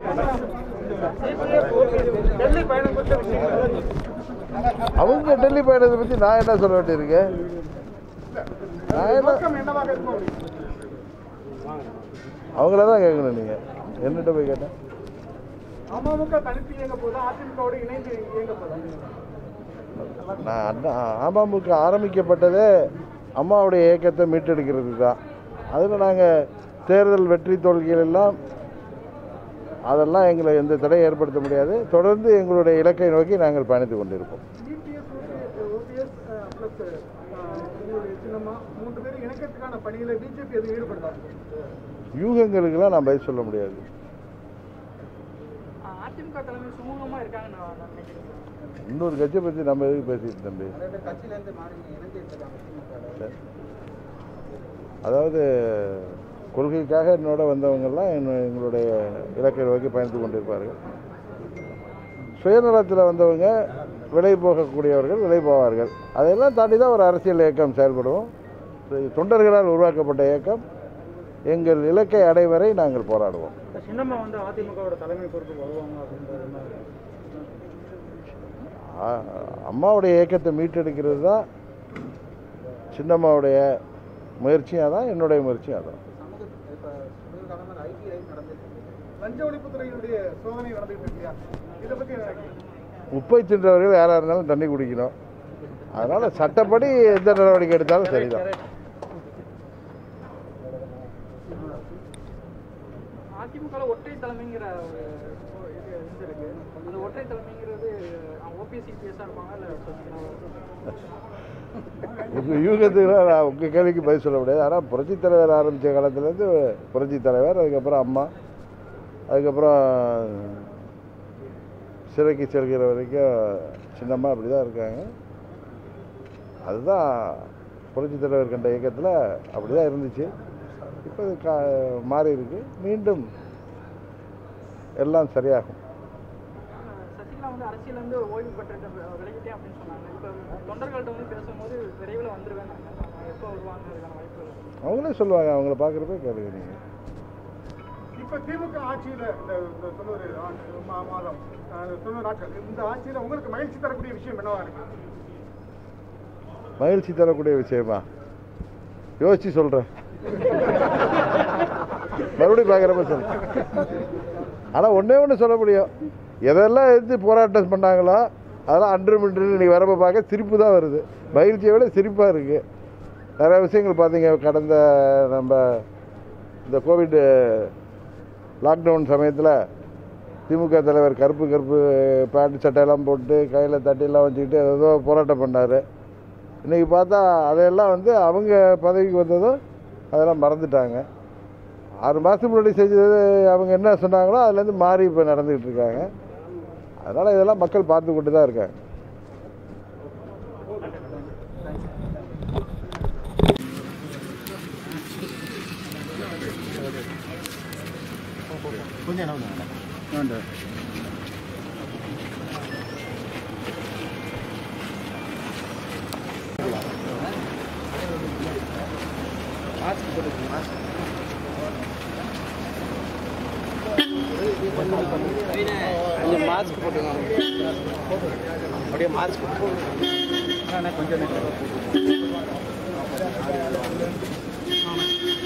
டெல்லி பயணம் குறித்த விஷயங்கள் அவங்க டெல்லி பயணத்தை பற்றி நான் என்ன சொல்ல வேண்டியிருக்கு நான் என்ன நோக்கம் என்னவாக இருக்கும் அவங்கள தான் கேட்கணும் நீங்கள் என்னகிட்ட போய் கேட்டேன் அமமுக தனித்து இயங்க போதா அதிமுகவோடு இணைந்து இயங்க போதா நான் அண்ணா அமமுக ஆரம்பிக்கப்பட்டதே அம்மாவுடைய இயக்கத்தை மீட்டெடுக்கிறது தான் அதில் நாங்கள் தேர்தல் வெற்றி தோல்விகள் எல்லாம் அதெல்லாம் எங்களை எந்த தடையும் ஏற்படுத்த முடியாது தொடர்ந்து எங்களுடைய இலக்கை நோக்கி நாங்கள் பயணித்துக் கொண்டிருப்போம் இபிஎஸ் ஓபிஎஸ் பிளஸ் உங்களுடைய சின்னம்மா மூன்று பேர் இணக்கத்துக்கான பணியில பிஜேபி எதுவும் ஈடுபடுதா யூகங்களுக்கெல்லாம் நான் பதில் சொல்ல முடியாது அதிமுக தலைமை சுமூகமா இருக்காங்கன்னு நான் நினைக்கிறேன் இன்னொரு கட்சியை பற்றி நம்ம எதுக்கு பேசிட்டு தம்பி கட்சியில இருந்து மாறி இணைஞ்சு இருக்காங்க அதாவது கொள்கைக்காக என்னோட வந்தவங்கெல்லாம் என்ன- எங்களுடைய இலக்கை நோக்கி பயணித்துக் கொண்டிருப்பார்கள் சுயநலத்தில் வந்தவங்க விலை போகக்கூடியவர்கள் விலை போவார்கள் அதையெல்லாம் தாண்டி தான் ஒரு அரசியல் இயக்கம் செயல்படும் தொண்டர்களால் உருவாக்கப்பட்ட இயக்கம் எங்கள் இலக்கை அடைவரை நாங்கள் போராடுவோம் சின்னம்மா வந்து அதிமுகவோட தலைமை பொறுப்பு வருவாங்க அப்படின்றது ஆ- அம்மாவுடைய இயக்கத்தை மீட்டெடுக்கிறது தான் சின்னம்மாவுடைய முயற்சியும் அதான் என்னுடைய முயற்சியும் அதான் லஞ்ச ஒழிப்புத்துறையினுடைய சோதனை நடந்துட்டு இருக்கியா இதை பத்தி என்ன நினைக்கிறீங்க? உப்பை தின்றவர்கள் யாராக இருந்தாலும் தண்ணி குடிக்கணும் அதனால் சட்டப்படி எந்த நடவடிக்கை எடுத்தாலும் சரிதான் அதிமுக ஒற்றை தலைமைங்கிற ஒரு இது இருந்திருக்கு அந்த ஒற்றை தலைமைங்கிறது ஓபிஎஸ் சிபிஎஸ்ஸாக இருப்பாங்க இல்லை உங்கள் யூகத்துக்கு நான் உங்கள் கேள்விக்கு பதில் சொல்ல முடியாது ஆனால் புரட்சித் தலைவர் ஆரம்பித்த காலத்துலேருந்து புரட்சித் தலைவர் அதுக்கப்புறம் அம்மா அதுக்கப்புறம் சிறைக்கு செல்கிற வரைக்கும் சின்னம்மா அப்படி தான் இருக்காங்க அதுதான் புரட்சித் தலைவர் கண்ட இயக்கத்தில் அப்படி தான் இருந்துச்சு இப்போ இது கா மாறி இருக்கு மீண்டும் எல்லாம் சரியாகும் சசிகலா வந்து அரசியல் வந்து ஓய்வு பெற்று விலகிட்டேன் அப்படின்னு சொன்னாங்க இப்போ தொண்டர்கள்ட்ட வந்து பேசும்போது விரைவில் வந்துருவேன் எப்போ வருவாங்க அதுக்கான வாய்ப்பு இருக்கு அவங்களே சொல்லுவாங்க அவங்கள பார்க்குறப்ப கேளுங்க நீங்கள் இப்போ திமுக ஆட்சியில் இந்த இந்த தொண்ணூறு ஆண்டு மா- மாதம் அஹ், தொண்ணூறு நாட்கள் இந்த ஆட்சியில் உங்களுக்கு மகிழ்ச்சி தரக்கூடிய விஷயம் என்னவா இருக்கு மகிழ்ச்சி தரக்கூடிய விஷயமா யோசிச்சு சொல்கிறேன் மறுபடியும் பார்க்குறப்ப சொல்றேன் ஆனால் ஒன்றே ஒன்று சொல்ல முடியும் எதெல்லாம் எடுத்து போராட்டம் பண்ணாங்களோ அதெல்லாம் அன்று மின்று இன்னைக்கு வரப்போ பார்க்க சிரிப்பு தான் வருது மகிழ்ச்சியை விட சிரிப்பாக இருக்குது நிறைய விஷயங்கள் பார்த்தீங்க கடந்த நம்ம இந்த கோவிட் லாக்டவுன் சமயத்தில் திமுக தலைவர் கருப்பு கருப்பு பேண்ட் சட்டையெல்லாம் போட்டு கையில் தட்டியெல்லாம் வச்சுக்கிட்டு ஏதோ போராட்டம் பண்ணார் இன்றைக்கி பார்த்தா அதையெல்லாம் வந்து அவங்க பதவிக்கு வந்ததும் அதெல்லாம் மறந்துட்டாங்க ஆறு மாதத்துக்கு முன்னாடி செஞ்சது அவங்க என்ன சொன்னாங்களோ அதுலேருந்து மாறி இப்போ நடந்துக்கிட்டு இருக்காங்க அதனால் இதெல்லாம் மக்கள் பார்த்து கொண்டு தான் இருக்காங்க கொஞ்சம் மாஸ்க் போட்டுங்க அப்படியே மாஸ்க் கொஞ்சம்